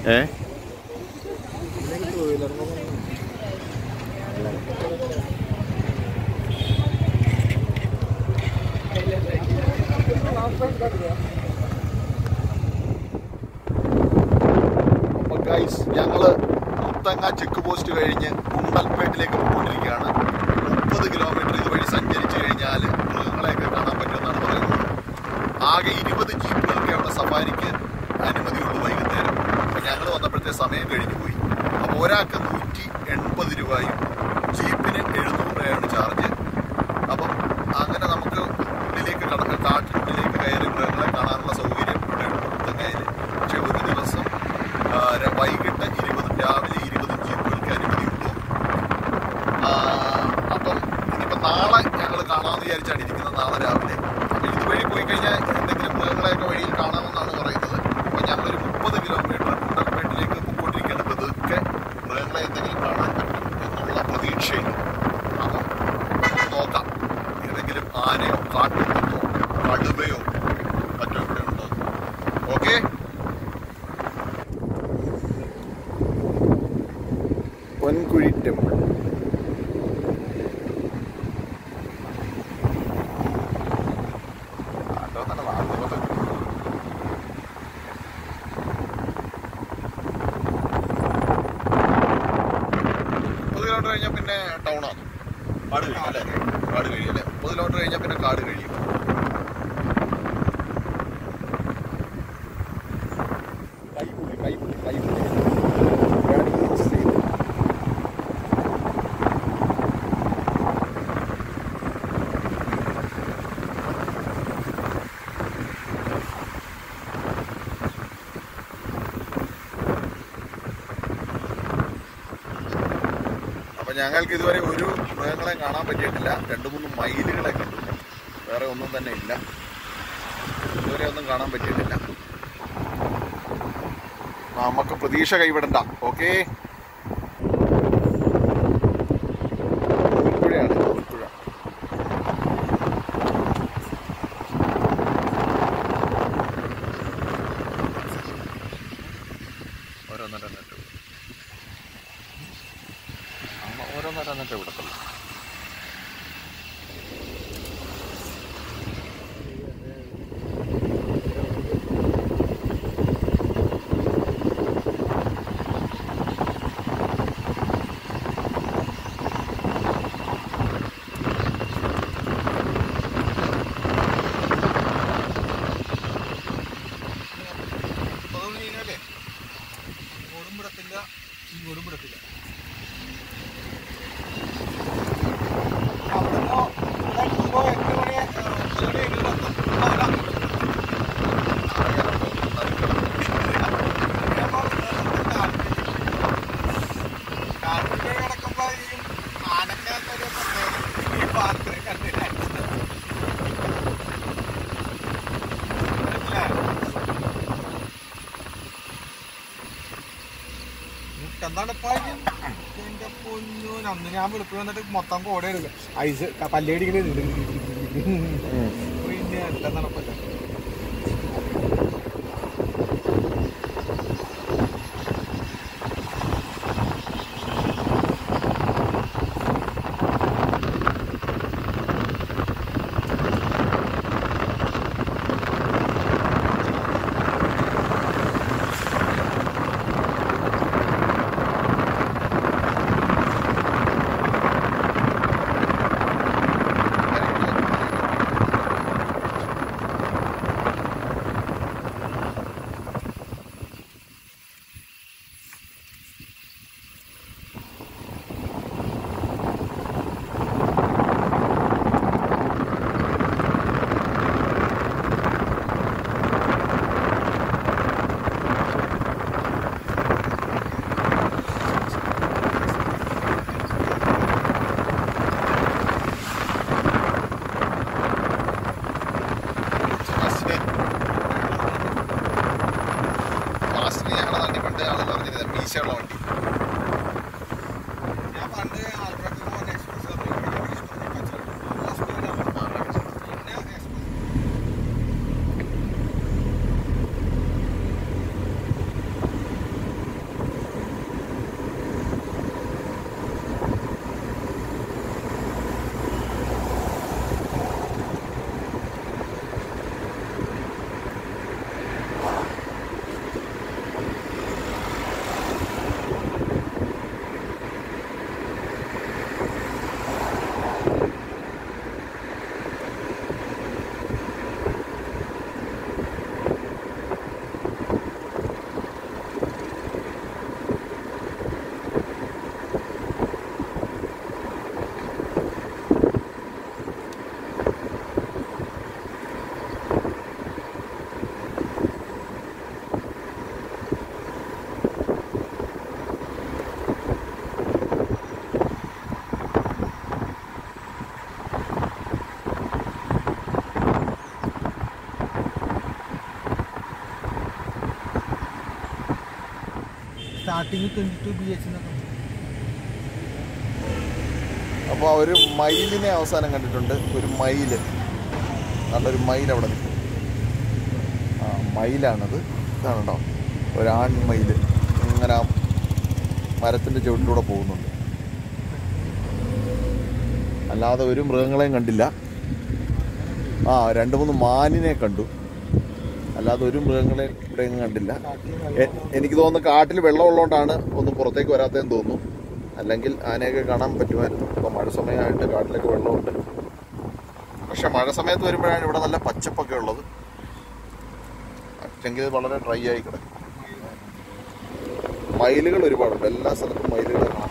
ഏ അപ്പോൾ ഗൈസ് ഞങ്ങള് മുത്തങ്ങ ചെക്ക് പോസ്റ്റ് കഴിഞ്ഞ് കുണ്ടൽപേട്ടിലേക്ക് പോയിക്കൊണ്ടിരിക്കുകയാണ് മുപ്പത് കിലോമീറ്റർ ഇതുവഴി സഞ്ചരിച്ചു കഴിഞ്ഞാൽ മൃഗങ്ങളെയൊക്കെ കാണാൻ പറ്റുമെന്നാണ് പറയുന്നത് ആകെ ഇരുപത് ജീപ്പുകൾക്ക് അവിടെ സഫാരിക്ക് അനുമതിയുള്ളൂ വൈകുന്നേരം അപ്പം ഞങ്ങൾ വന്നപ്പോഴത്തെ സമയം കഴിഞ്ഞു പോയി അപ്പോൾ ഒരാൾക്ക് നൂറ്റി എൺപത് രൂപയും ജീപ്പിന് എഴുന്നൂറ് രൂപയാണ് ചാർജ് അപ്പം അങ്ങനെ നമുക്ക് ഉള്ളിലേക്ക് കട കാട്ടിനുള്ളിലേക്ക് കയറി മൃഗങ്ങളെ കാണാനുള്ള സൗകര്യം ഇവിടെ ഉണ്ട് മുത്തങ്ങയിൽ പക്ഷേ ഒരു ദിവസം ആ, ര- വൈകിട്ട് ഇരുപതും രാവിലെ ഇരുപതും ജീപ്പുകൾക്ക് അനുമതിയുള്ളൂ ആ, അപ്പം ഇനിയിപ്പോൾ നാളെ ഞങ്ങൾ കാണാമെന്ന് വിചാരിച്ചാണ് ഇരിക്കുന്നത് നാളെ രാവിലെ അപ്പം ഇതുവഴി പോയി കഴിഞ്ഞാൽ എന്തെങ്കിലും മൃഗങ്ങളെയൊക്കെ വഴിയിൽ കാണാമെന്നാണ് പറയുന്നത് അപ്പം ഞങ്ങളൊരു മുപ്പത് കിലോമീറ്റർ കുണ്ടൽപേട്ടിലേക്ക് പോയിക്കൊണ്ടിരിക്കുകയാണ് പതുക്കെ മൃഗങ്ങളെ എന്തെങ്കിലും കാണാൻ പറ്റും എന്നുള്ള പ്രതീക്ഷയിൽ അപ്പം നമുക്ക് നോക്കാം ഏതെങ്കിലും ആനയോ കാട്ടുപോത്തോ കടുവയോ മറ്റോ ഇവിടെ ഉണ്ടോ ഓക്കെ പൊൻകുഴി ടെമ്പിൾ മുപ്പത് കിലോമീറ്റർ കഴിഞ്ഞാൽ പിന്നെ ടൗണാണ് കാട് കഴിയും അല്ലേ കാട് കഴിയും അല്ലേ മുപ്പത് കിലോമീറ്റർ കഴിഞ്ഞാൽ പിന്നെ കാട് കഴിയും കൈപുള്ളി കൈപുള്ളി കൈപുള്ളി അപ്പൊ ഞങ്ങൾക്ക് ഇതുവരെ ഒരു മൃഗങ്ങളെ കാണാൻ പറ്റിയിട്ടില്ല രണ്ട് മൂന്ന് മയിലുകളെ കണ്ടു വേറെ ഒന്നും തന്നെ ഇല്ല ഇതുവരെ ഒന്നും കാണാൻ പറ്റിയിട്ടില്ല നമുക്ക് പ്രതീക്ഷ കൈവിടണ്ട ഓക്കെ കോവിൽപ്പുഴയാണ് കോവിൽപ്പുഴ ഓരോന്നോരോന്നിട്ട് അമ്മ ഓരോന്നോരോന്നിട്ട് വിടത്തുള്ളൂ എന്റെ പൊന്നു അന്ന് ഞാൻ വെളുപ്പിൽ വന്നിട്ട് മൊത്തം കോട എടുക്കുക ഐസ് പല്ലേടിക്കണേ പിന്നെ എല്ലാം നടക്കില്ല ലാസ്റ്റിന് ഞങ്ങളുടെ നാട്ടിൽ പണ്ട് ആളുകൾ പറഞ്ഞിരുന്നത് മീശയുള്ള വണ്ടി ഞാൻ പണ്ട് ആലപ്പുഴക്ക് പോകുന്ന എക്സ്പ്രസ് പിന്നെ express starting twenty two B H എന്നൊക്കെ അപ്പോൾ ഒരു മയിലിനെ അവസാനം കണ്ടിട്ടുണ്ട് ഒരു മയില് നല്ലൊരു മയിൽ അവിടെ നിൽക്കും ആ മയിലാണത് ഇതാണുണ്ടോ ഒരു ആൺമയിൽ ഇങ്ങനെ ആ മരത്തിൻ്റെ ചുവട്ടിലൂടെ പോകുന്നുണ്ട് അല്ലാതെ ഒരു മൃഗങ്ങളെയും കണ്ടില്ല ആ രണ്ട് മൂന്ന് മാനിനെ കണ്ടു അല്ലാതെ ഒരു മൃഗങ്ങളെയും ഇവിടെയൊന്നും കണ്ടില്ല എ- എനിക്ക് തോന്നുന്നു കാട്ടിൽ വെള്ളമുള്ളതുകൊണ്ടാണ് ഒന്നും പുറത്തേക്ക് വരാത്തതെന്ന് തോന്നുന്നു അല്ലെങ്കിൽ ആനയൊക്കെ കാണാൻ പറ്റുമായിരുന്നു ഇപ്പം മഴ സമയമായിട്ട് കാട്ടിലൊക്കെ വെള്ളമുണ്ട് പക്ഷെ മഴ സമയത്ത് വരുമ്പോഴാണ് ഇവിടെ നല്ല പച്ചപ്പൊക്കെ ഉള്ളത് പക്ഷെങ്കിൽ ഇത് വളരെ ഡ്രൈ ആയി കിടക്കും മയിലുകൾ ഒരുപാടുണ്ട് എല്ലാ സ്ഥലത്തും മയിലുകളെ കാണാം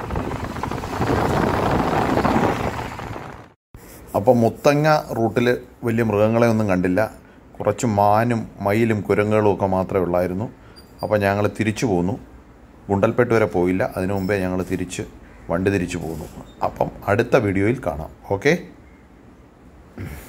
അപ്പോൾ മുത്തങ്ങ റൂട്ടിൽ വലിയ മൃഗങ്ങളെ ഒന്നും കണ്ടില്ല കുറച്ച് മാനും മയിലും കുരങ്ങുകളും ഒക്കെ മാത്രമേ ഉള്ളായിരുന്നു അപ്പോൾ ഞങ്ങൾ തിരിച്ചു പോന്നു ഗുണ്ടൽപേട്ട് വരെ പോയില്ല അതിനു മുമ്പേ ഞങ്ങൾ തിരിച്ച് വണ്ടി തിരിച്ചു പോന്നു അപ്പം അടുത്ത വീഡിയോയിൽ കാണാം ഓക്കെ